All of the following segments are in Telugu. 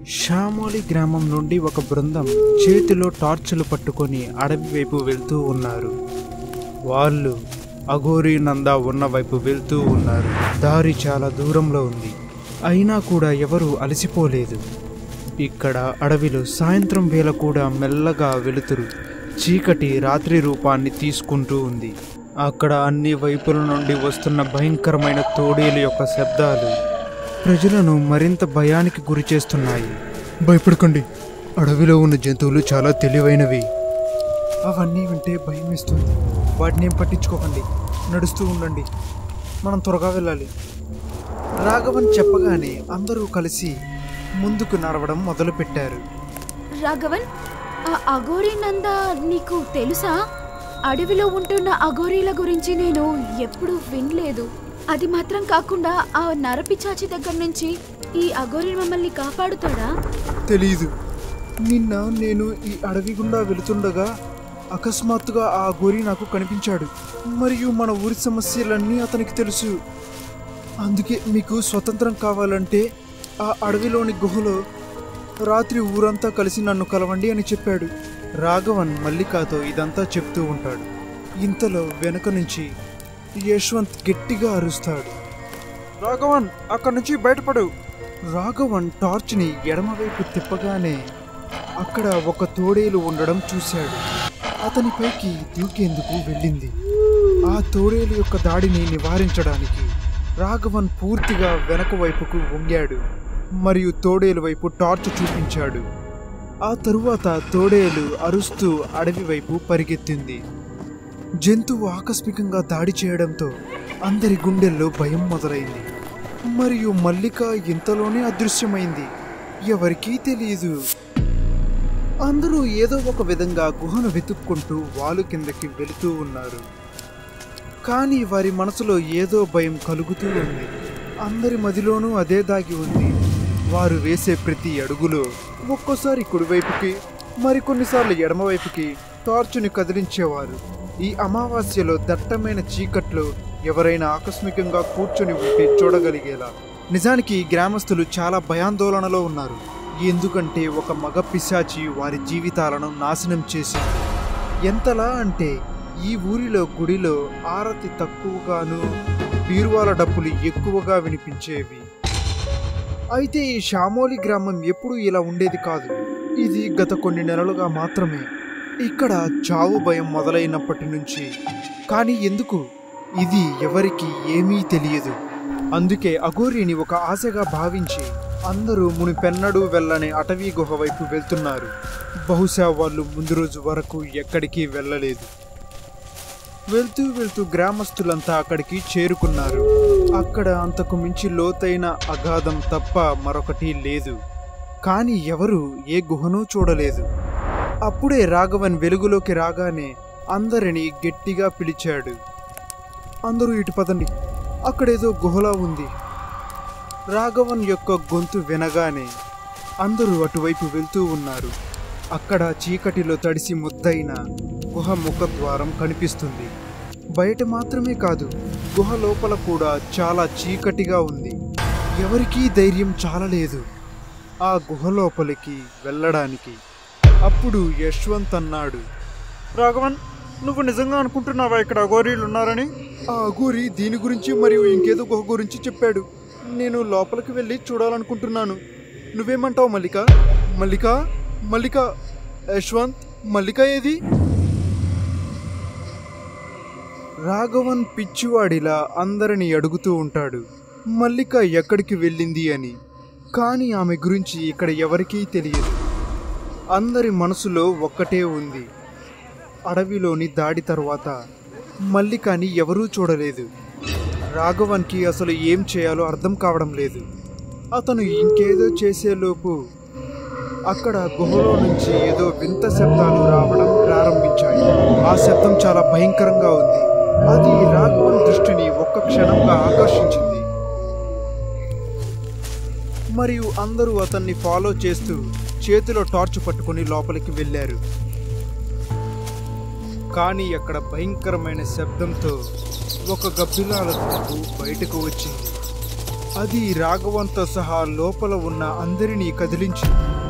షామోలి గ్రామం నుండి ఒక బృందం చేతిలో టార్చులు పట్టుకొని అడవి వైపు వెళ్తూ ఉన్నారు వాళ్ళు అఘోరీ నంద ఉన్న వైపు వెళ్తూ ఉన్నారు దారి చాలా దూరంలో ఉంది అయినా కూడా ఎవరూ అలసిపోలేదు ఇక్కడ అడవిలో సాయంత్రం వేళ కూడా మెల్లగా వెలుతురు చీకటి రాత్రి రూపాన్ని తీసుకుంటూ ఉంది అక్కడ అన్ని వైపుల నుండి వస్తున్న భయంకరమైన తోడేలు యొక్క శబ్దాలు ప్రజలను మరింత భయానికి గురి చేస్తున్నాయి భయపడకండి అడవిలో ఉన్న జంతువులు చాలా తెలివైనవి అవన్నీ వింటే భయం వేస్తుంది వాటిని ఏం పట్టించుకోకండి నడుస్తూ ఉండండి మనం త్వరగా వెళ్ళాలి రాఘవన్ చెప్పగానే అందరూ కలిసి ముందుకు నడవడం మొదలుపెట్టారు రాఘవన్ ఆ అఘోరీ నంద నీకు తెలుసా అడవిలో ఉంటున్న అఘోరీల గురించి నేను ఎప్పుడూ వినలేదు అది మాత్రం కాకుండా ఆ నరపిచాచి దగ్గర నుంచి ఈ అఘోరి మమ్మల్ని కాపాడుతాడా తెలీదు నిన్న నేను ఈ అడవి గుండా వెళుతుండగా అకస్మాత్తుగా ఆ గోరి నాకు కనిపించాడు మరియు మన ఊరి సమస్యలన్నీ అతనికి తెలుసు అందుకే మీకు స్వతంత్రం కావాలంటే ఆ అడవిలోని గుహలో రాత్రి ఊరంతా కలిసి నన్ను కలవండి అని చెప్పాడు రాఘవన్ మల్లికాతో ఇదంతా చెప్తూ ఉంటాడు ఇంతలో వెనక నుంచి యశ్వంత్ గట్టిగా అరుస్తాడు రాఘవన్ అక్కడి నుంచి బయటపడు రాఘవన్ టార్చ్ని ఎడమవైపు తిప్పగానే అక్కడ ఒక తోడేలు ఉండడం చూశాడు అతనిపైకి దూకేందుకు వెళ్ళింది ఆ తోడేలు యొక్క దాడిని నివారించడానికి రాఘవన్ పూర్తిగా వెనక వైపుకు వంగాడు మరియు తోడేలు వైపు టార్చ్ చూపించాడు ఆ తరువాత తోడేలు అరుస్తూ అడవి వైపు పరిగెత్తింది జంతువు ఆకస్మికంగా దాడి చేయడంతో అందరి గుండెల్లో భయం మొదలైంది మరియు మల్లిక ఇంతలోనే అదృశ్యమైంది ఎవరికీ తెలియదు అందరూ ఏదో ఒక విధంగా గుహను వెతుక్కుంటూ వాలు కిందకి వెళుతూ ఉన్నారు కానీ వారి మనసులో ఏదో భయం కలుగుతూ ఉంది అందరి మదిలోనూ అదే దాగి ఉంది వారు వేసే ప్రతి అడుగులో ఒక్కోసారి కుడివైపుకి మరికొన్నిసార్లు ఎడమవైపుకి టార్చుని కదిలించేవారు ఈ అమావాస్యలో దట్టమైన చీకట్లో ఎవరైనా ఆకస్మికంగా కూర్చొని ఉంటే చూడగలిగేలా నిజానికి ఈ గ్రామస్తులు చాలా భయాందోళనలో ఉన్నారు ఎందుకంటే ఒక మగ పిశాచి వారి జీవితాలను నాశనం చేసింది ఎంతలా అంటే ఈ ఊరిలో గుడిలో ఆరతి తక్కువగాను బీరువాల డప్పులు ఎక్కువగా వినిపించేవి అయితే ఈ షామోలి గ్రామం ఎప్పుడూ ఇలా ఉండేది కాదు ఇది గత కొన్ని నెలలుగా మాత్రమే ఇక్కడ చావు భయం మొదలైనప్పటి నుంచి కానీ ఎందుకు ఇది ఎవరికి ఏమీ తెలియదు అందుకే అఘోరిని ఒక ఆశగా భావించి అందరూ మునిపెన్నడూ వెళ్ళని అటవీ గుహ వైపు వెళ్తున్నారు బహుశా వాళ్ళు ముందు రోజు వరకు ఎక్కడికి వెళ్ళలేదు వెళ్తూ వెళ్తూ గ్రామస్తులంతా అక్కడికి చేరుకున్నారు అక్కడ అంతకు మించి లోతైన అగాధం తప్ప మరొకటి లేదు కానీ ఎవరు ఏ గుహను చూడలేదు అప్పుడే రాఘవన్ వెలుగులోకి రాగానే అందరినీ గట్టిగా పిలిచాడు అందరూ ఇటు పదండి అక్కడేదో గుహలా ఉంది రాఘవన్ యొక్క గొంతు వినగానే అందరూ అటువైపు వెళ్తూ ఉన్నారు అక్కడ చీకటిలో తడిసి ముద్దైన గుహ ముఖద్వారం కనిపిస్తుంది బయట మాత్రమే కాదు గుహ లోపల కూడా చాలా చీకటిగా ఉంది ఎవరికీ ధైర్యం చాలలేదు ఆ గుహ లోపలికి వెళ్ళడానికి అప్పుడు యశ్వంత్ అన్నాడు రాఘవన్ నువ్వు నిజంగా అనుకుంటున్నావా ఇక్కడ అఘోరీలు ఉన్నారని ఆ అఘోరి దీని గురించి మరియు ఇంకేదో గుహ గురించి చెప్పాడు నేను లోపలికి వెళ్ళి చూడాలనుకుంటున్నాను నువ్వేమంటావు మల్లిక మల్లిక మల్లిక యశ్వంత్ మల్లిక ఏది రాఘవన్ పిచ్చివాడిలా అందరిని అడుగుతూ ఉంటాడు మల్లిక ఎక్కడికి వెళ్ళింది అని కానీ ఆమె గురించి ఇక్కడ ఎవరికీ తెలియదు అందరి మనసులో ఒక్కటే ఉంది అడవిలోని దాడి తర్వాత మల్లికని ఎవరూ చూడలేదు రాఘవన్కి అసలు ఏం చేయాలో అర్థం కావడం లేదు అతను ఇంకేదో చేసేలోపు అక్కడ గుహలో నుంచి ఏదో వింత శబ్దాలు రావడం ప్రారంభించాయి ఆ శబ్దం చాలా భయంకరంగా ఉంది అది రాఘవన్ దృష్టిని ఒక్క క్షణంగా ఆకర్షించింది మరియు అందరూ అతన్ని ఫాలో చేస్తూ చేతిలో టార్చ్ పట్టుకొని లోపలికి వెళ్ళారు కానీ అక్కడ భయంకరమైన శబ్దంతో ఒక గబ్బిలాల గుంపు బయటకు వచ్చింది అది రాఘవంతో సహా లోపల ఉన్న అందరినీ కదిలించి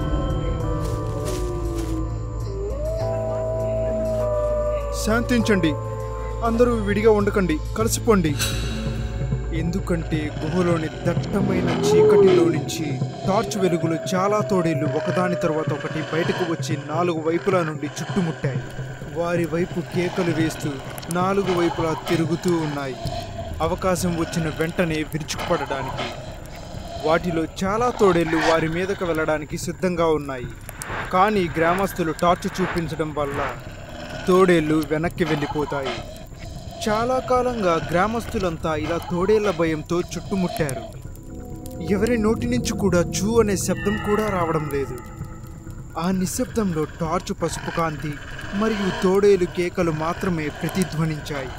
శాంతించండి అందరూ విడిగా ఉండకండి కలిసిపోండి ఎందుకంటే గుహలోని దట్టమైన చీకటిలో నుంచి టార్చ్ వెలుగులు చాలా తోడేళ్లు ఒకదాని తర్వాత ఒకటి బయటకు వచ్చి నాలుగు వైపుల నుండి చుట్టుముట్టాయి వారి వైపు కేకలు వేస్తూ నాలుగు వైపులా తిరుగుతూ ఉన్నాయి అవకాశం వచ్చిన వెంటనే విరుచుకుపడడానికి వాటిలో చాలా తోడేళ్లు వారి మీదకు వెళ్ళడానికి సిద్ధంగా ఉన్నాయి కానీ గ్రామస్తులు టార్చ్ చూపించడం వల్ల తోడేళ్లు వెనక్కి వెళ్ళిపోతాయి చాలా కాలంగా గ్రామస్తులంతా ఇలా తోడేళ్ల భయంతో చుట్టుముట్టారు ఎవరి నోటి నుంచి కూడా చూ అనే శబ్దం కూడా రావడం లేదు ఆ నిశ్శబ్దంలో టార్చ్ పసుపు కాంతి మరియు తోడేలు కేకలు మాత్రమే ప్రతిధ్వనించాయి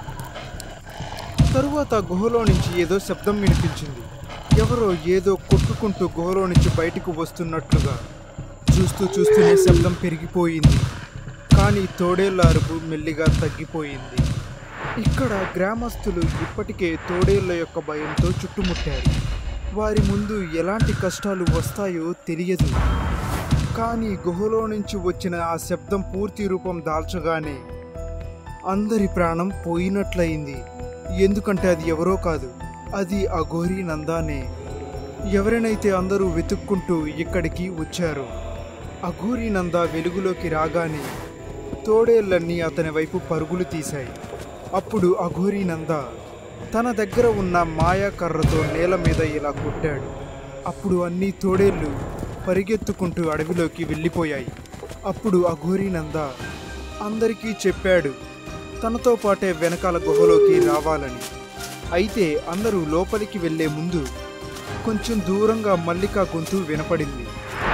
తరువాత గుహలో నుంచి ఏదో శబ్దం వినిపించింది ఎవరో ఏదో కొట్టుకుంటూ గుహలో నుంచి బయటకు వస్తున్నట్లుగా చూస్తూ చూస్తూనే శబ్దం పెరిగిపోయింది కానీ తోడేళ్ల అరుపు మెల్లిగా తగ్గిపోయింది ఇక్కడ గ్రామస్తులు ఇప్పటికే తోడేళ్ల యొక్క భయంతో చుట్టుముట్టారు వారి ముందు ఎలాంటి కష్టాలు వస్తాయో తెలియదు కానీ గుహలో నుంచి వచ్చిన ఆ శబ్దం పూర్తి రూపం దాల్చగానే అందరి ప్రాణం పోయినట్లయింది ఎందుకంటే అది ఎవరో కాదు అది అఘోరి నందానే ఎవరినైతే అందరూ వెతుక్కుంటూ ఇక్కడికి వచ్చారో అఘోరి నంద వెలుగులోకి రాగానే తోడేళ్లన్నీ అతని వైపు పరుగులు తీశాయి అప్పుడు అఘోరి నంద తన దగ్గర ఉన్న మాయా కర్రతో నేల మీద ఇలా కొట్టాడు అప్పుడు అన్ని తోడేళ్లు పరిగెత్తుకుంటూ అడవిలోకి వెళ్ళిపోయాయి అప్పుడు అఘోరి నంద అందరికీ చెప్పాడు తనతో పాటే వెనకాల గుహలోకి రావాలని అయితే అందరూ లోపలికి వెళ్ళే ముందు కొంచెం దూరంగా మల్లిక గొంతు వినపడింది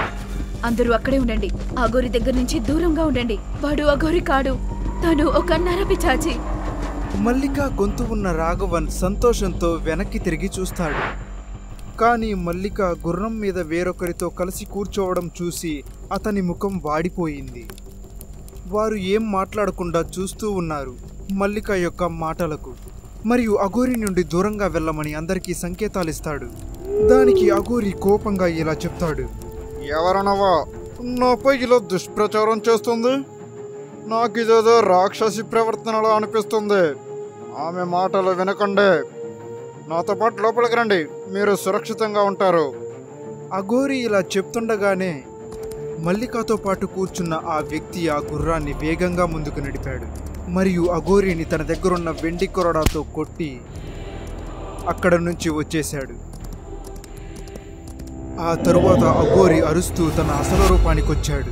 అందరూ అక్కడే ఉండండి అఘోరి దగ్గర నుంచి దూరంగా ఉండండి వాడు అఘోరి కాడు తను ఒక నరపిచాచి మల్లిక గొంతు ఉన్న రాఘవన్ సంతోషంతో వెనక్కి తిరిగి చూస్తాడు కానీ మల్లిక గుర్రం మీద వేరొకరితో కలిసి కూర్చోవడం చూసి అతని ముఖం వాడిపోయింది వారు ఏం మాట్లాడకుండా చూస్తూ ఉన్నారు మల్లిక యొక్క మాటలకు మరియు అఘోరి నుండి దూరంగా వెళ్ళమని అందరికీ సంకేతాలు ఇస్తాడు దానికి అఘోరి కోపంగా ఇలా చెప్తాడు ఎవరనవా నాపై ఇలా దుష్ప్రచారం చేస్తుంది నాకు ఇదేదో రాక్షసి ప్రవర్తనలో అనిపిస్తుంది ఆమె మాటలు వినకండి నాతో పాటు లోపలికి రండి మీరు సురక్షితంగా ఉంటారు అఘోరి ఇలా చెప్తుండగానే మల్లికతో పాటు కూర్చున్న ఆ వ్యక్తి ఆ గుర్రాన్ని వేగంగా ముందుకు నడిపాడు మరియు అఘోరిని తన దగ్గరున్న వెండి కొరడాతో కొట్టి అక్కడ నుంచి వచ్చేశాడు ఆ తరువాత అఘోరి అరుస్తూ తన అసలు రూపానికి వచ్చాడు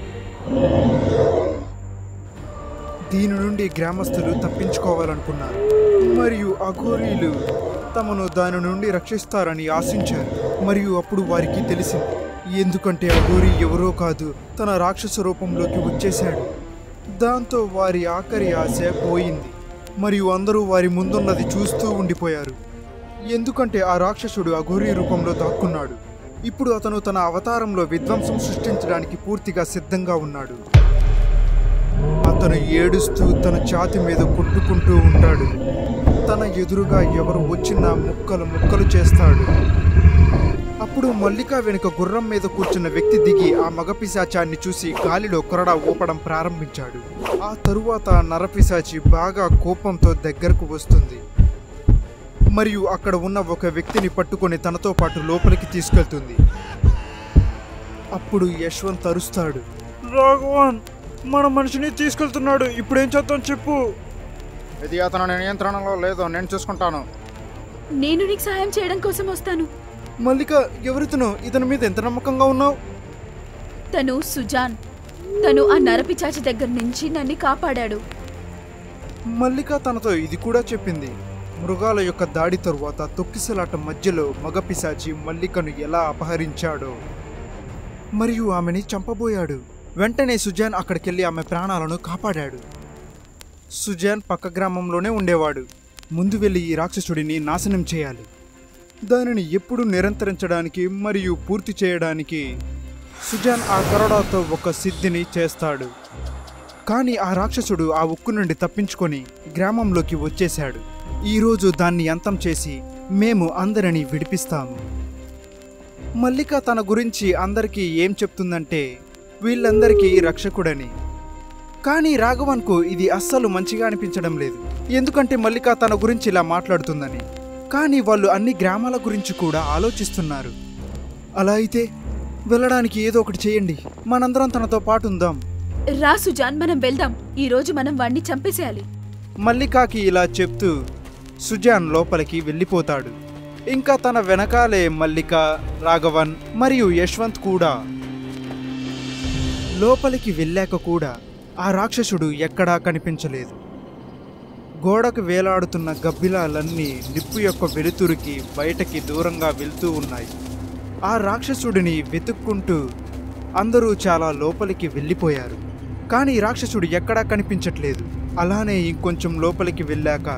దీని నుండి గ్రామస్తులు తప్పించుకోవాలనుకున్నారు మరియు అఘోరీలు తమను దాని నుండి రక్షిస్తారని ఆశించారు మరియు అప్పుడు వారికి తెలిసింది ఎందుకంటే అఘోరి ఎవరో కాదు తన రాక్షస రూపంలోకి వచ్చేశాడు దాంతో వారి ఆఖరి ఆశ పోయింది మరియు అందరూ వారి ముందున్నది చూస్తూ ఉండిపోయారు ఎందుకంటే ఆ రాక్షసుడు అఘోరీ రూపంలో దాక్కున్నాడు ఇప్పుడు అతను తన అవతారంలో విధ్వంసం సృష్టించడానికి పూర్తిగా సిద్ధంగా ఉన్నాడు అతను ఏడుస్తూ తన ఛాతి మీద కొట్టుకుంటూ ఉంటాడు తన ఎదురుగా ఎవరు వచ్చినా ముక్కలు ముక్కలు చేస్తాడు అప్పుడు మల్లిక వెనుక గుర్రం మీద కూర్చున్న వ్యక్తి దిగి ఆ మగపిశాచాన్ని చూసి గాలిలో కొరడా ఊపడం ప్రారంభించాడు ఆ తరువాత నరపిశాచి బాగా కోపంతో దగ్గరకు వస్తుంది మరియు అక్కడ ఉన్న ఒక వ్యక్తిని పట్టుకొని తనతో పాటు లోపలికి తీసుకెళ్తుంది అప్పుడు యశ్వంత్ అరుస్తాడు రాఘవన్ మన మనిషిని తీసుకెళ్తున్నాడు ఇప్పుడు ఏం చేద్దాం చెప్పు ఇది అతను నియంత్రణలో లేదో నేను చూసుకుంటాను నేను నీకు సహాయం చేయడం కోసం వస్తాను మల్లిక ఎవరితను ఇతని మీద ఎంత నమ్మకంగా ఉన్నావు తను సుజాన్ తను ఆ నరపిచాచి దగ్గర నుంచి నన్ను కాపాడాడు మల్లిక తనతో ఇది కూడా చెప్పింది మృగాల యొక్క దాడి తరువాత తొక్కిసలాట మధ్యలో మగ పిశాచి మల్లికను ఎలా అపహరించాడో మరియు ఆమెని చంపబోయాడు వెంటనే సుజాన్ అక్కడికెళ్ళి ఆమె ప్రాణాలను కాపాడాడు సుజాన్ పక్క గ్రామంలోనే ఉండేవాడు ముందు వెళ్ళి ఈ రాక్షసుడిని నాశనం చేయాలి దానిని ఎప్పుడు నిరంతరించడానికి మరియు పూర్తి చేయడానికి సుజాన్ ఆ కరోడాతో ఒక సిద్ధిని చేస్తాడు కానీ ఆ రాక్షసుడు ఆ ఉక్కు నుండి తప్పించుకొని గ్రామంలోకి వచ్చేశాడు ఈరోజు దాన్ని అంతం చేసి మేము అందరిని విడిపిస్తాము మల్లిక తన గురించి అందరికీ ఏం చెప్తుందంటే వీళ్ళందరికీ రక్షకుడని కానీ రాఘవన్కు ఇది అస్సలు మంచిగా అనిపించడం లేదు ఎందుకంటే మల్లిక తన గురించి ఇలా మాట్లాడుతుందని కానీ వాళ్ళు అన్ని గ్రామాల గురించి కూడా ఆలోచిస్తున్నారు అలా అయితే వెళ్ళడానికి ఏదో ఒకటి చేయండి మనందరం తనతో పాటు ఉందాం రా సుజాన్ మనం వెళ్దాం ఈ రోజు మనం వాణ్ణి చంపేసేయాలి మల్లికాకి ఇలా చెప్తూ సుజాన్ లోపలికి వెళ్ళిపోతాడు ఇంకా తన వెనకాలే మల్లిక రాఘవన్ మరియు యశ్వంత్ కూడా లోపలికి వెళ్ళాక కూడా ఆ రాక్షసుడు ఎక్కడా కనిపించలేదు గోడకు వేలాడుతున్న గబ్బిలాలన్నీ నిప్పు యొక్క వెలుతురికి బయటకి దూరంగా వెళ్తూ ఉన్నాయి ఆ రాక్షసుడిని వెతుక్కుంటూ అందరూ చాలా లోపలికి వెళ్ళిపోయారు కానీ రాక్షసుడు ఎక్కడా కనిపించట్లేదు అలానే ఇంకొంచెం లోపలికి వెళ్ళాక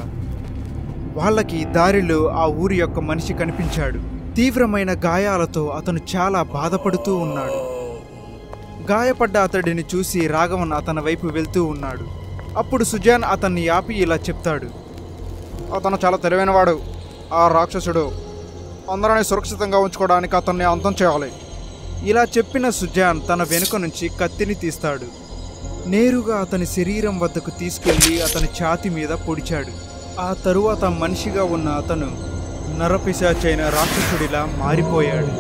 వాళ్ళకి దారిలో ఆ ఊరి యొక్క మనిషి కనిపించాడు తీవ్రమైన గాయాలతో అతను చాలా బాధపడుతూ ఉన్నాడు గాయపడ్డ అతడిని చూసి రాఘవన్ అతని వైపు వెళ్తూ ఉన్నాడు అప్పుడు సుజాన్ అతన్ని ఆపి ఇలా చెప్తాడు అతను చాలా తెలివైనవాడు ఆ రాక్షసుడు అందరినీ సురక్షితంగా ఉంచుకోవడానికి అతన్ని అంతం చేయాలి ఇలా చెప్పిన సుజాన్ తన వెనుక నుంచి కత్తిని తీస్తాడు నేరుగా అతని శరీరం వద్దకు తీసుకెళ్లి అతని ఛాతి మీద పొడిచాడు ఆ తరువాత మనిషిగా ఉన్న అతను నరపిశాచైన రాక్షసుడిలా మారిపోయాడు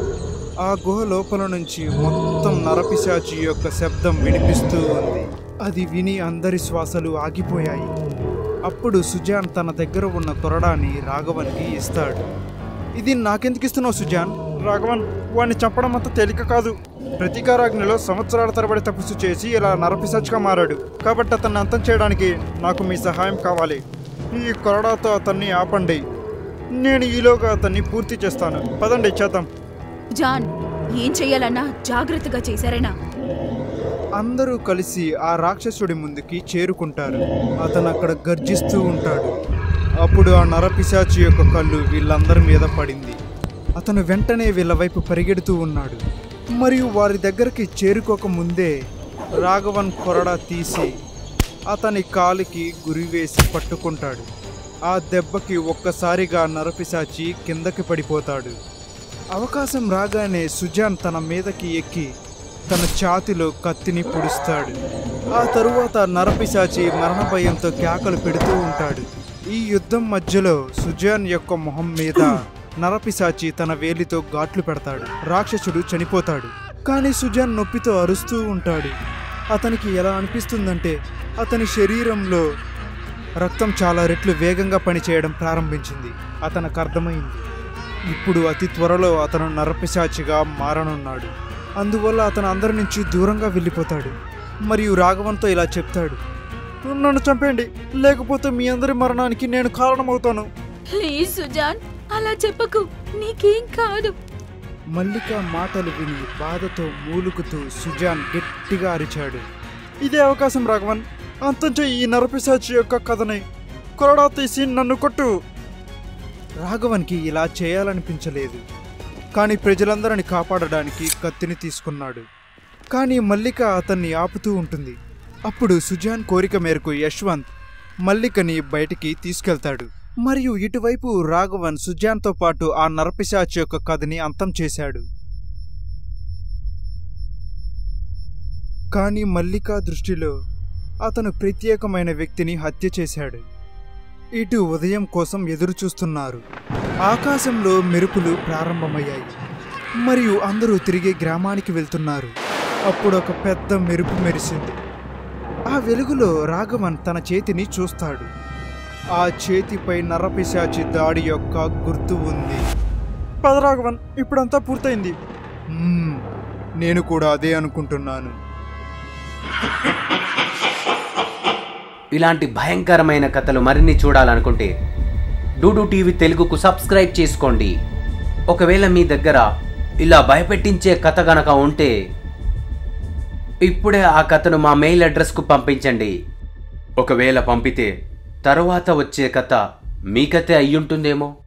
ఆ గుహ లోపల నుంచి మొత్తం నరపిశాచి యొక్క శబ్దం వినిపిస్తూ ఉంది అది విని అందరి శ్వాసలు ఆగిపోయాయి అప్పుడు సుజాన్ తన దగ్గర ఉన్న కొరడాని రాఘవన్కి ఇస్తాడు ఇది నాకెందుకు ఇస్తున్నావు సుజాన్ రాఘవన్ వాడిని చంపడం అంత తేలిక కాదు ప్రతీకారాగ్నిలో సంవత్సరాల తరబడి తపస్సు చేసి ఇలా నరపిశాచిగా మారాడు కాబట్టి అతన్ని అంతం చేయడానికి నాకు మీ సహాయం కావాలి ఈ కొరడాతో అతన్ని ఆపండి నేను ఈలోగా అతన్ని పూర్తి చేస్తాను పదండి చేద్దాం జాన్ ఏం చెయ్యాలన్నా జాగ్రత్తగా చేశారేనా అందరూ కలిసి ఆ రాక్షసుడి ముందుకి చేరుకుంటారు అతను అక్కడ గర్జిస్తూ ఉంటాడు అప్పుడు ఆ నరపిశాచి యొక్క కళ్ళు వీళ్ళందరి మీద పడింది అతను వెంటనే వీళ్ళ వైపు పరిగెడుతూ ఉన్నాడు మరియు వారి దగ్గరికి చేరుకోక ముందే రాఘవన్ కొరడా తీసి అతని కాలికి గురివేసి పట్టుకుంటాడు ఆ దెబ్బకి ఒక్కసారిగా నరపిశాచి కిందకి పడిపోతాడు అవకాశం రాగానే సుజాన్ తన మీదకి ఎక్కి తన ఛాతిలో కత్తిని పొడుస్తాడు ఆ తరువాత నరపిశాచి మరణ భయంతో కేకలు పెడుతూ ఉంటాడు ఈ యుద్ధం మధ్యలో సుజాన్ యొక్క మొహం మీద నరపిశాచి తన వేలితో ఘాట్లు పెడతాడు రాక్షసుడు చనిపోతాడు కానీ సుజాన్ నొప్పితో అరుస్తూ ఉంటాడు అతనికి ఎలా అనిపిస్తుందంటే అతని శరీరంలో రక్తం చాలా రెట్లు వేగంగా పనిచేయడం ప్రారంభించింది అతనికి అర్థమైంది ఇప్పుడు అతి త్వరలో అతను నరపిశాచిగా మారనున్నాడు అందువల్ల అతను అందరి నుంచి దూరంగా వెళ్ళిపోతాడు మరియు రాఘవన్తో ఇలా చెప్తాడు నన్ను చంపేయండి లేకపోతే మీ అందరి మరణానికి నేను కారణమవుతాను ప్లీజ్ సుజాన్ అలా చెప్పకు నీకేం కాదు మల్లిక మాటలు విని బాధతో మూలుగుతూ సుజాన్ గట్టిగా అరిచాడు ఇదే అవకాశం రాఘవన్ అంతం చెయ్యి ఈ నరపిశాచి యొక్క కథని కొరడా తీసి నన్ను కొట్టు రాఘవన్కి ఇలా చేయాలనిపించలేదు కానీ ప్రజలందరిని కాపాడడానికి కత్తిని తీసుకున్నాడు కానీ మల్లిక అతన్ని ఆపుతూ ఉంటుంది అప్పుడు సుజాన్ కోరిక మేరకు యశ్వంత్ మల్లికని బయటికి తీసుకెళ్తాడు మరియు ఇటువైపు రాఘవన్ సుజాన్తో పాటు ఆ నరపిశాచి యొక్క కథని అంతం చేశాడు కానీ మల్లిక దృష్టిలో అతను ప్రత్యేకమైన వ్యక్తిని హత్య చేశాడు ఇటు ఉదయం కోసం ఎదురు చూస్తున్నారు ఆకాశంలో మెరుపులు ప్రారంభమయ్యాయి మరియు అందరూ తిరిగి గ్రామానికి వెళ్తున్నారు అప్పుడు ఒక పెద్ద మెరుపు మెరిసింది ఆ వెలుగులో రాఘవన్ తన చేతిని చూస్తాడు ఆ చేతిపై నరపిశాచి దాడి యొక్క గుర్తు ఉంది పదరాఘవన్ ఇప్పుడంతా పూర్తయింది మ్మ్, నేను కూడా అదే అనుకుంటున్నాను ఇలాంటి భయంకరమైన కథలు మరిన్ని చూడాలనుకుంటే డూడు టీవీ తెలుగుకు సబ్స్క్రైబ్ చేసుకోండి ఒకవేళ మీ దగ్గర ఇలా భయపెట్టించే కథ గనక ఉంటే ఇప్పుడే ఆ కథను మా మెయిల్ అడ్రస్కు పంపించండి ఒకవేళ పంపితే తరువాత వచ్చే కథ మీ కథే అయ్యుంటుందేమో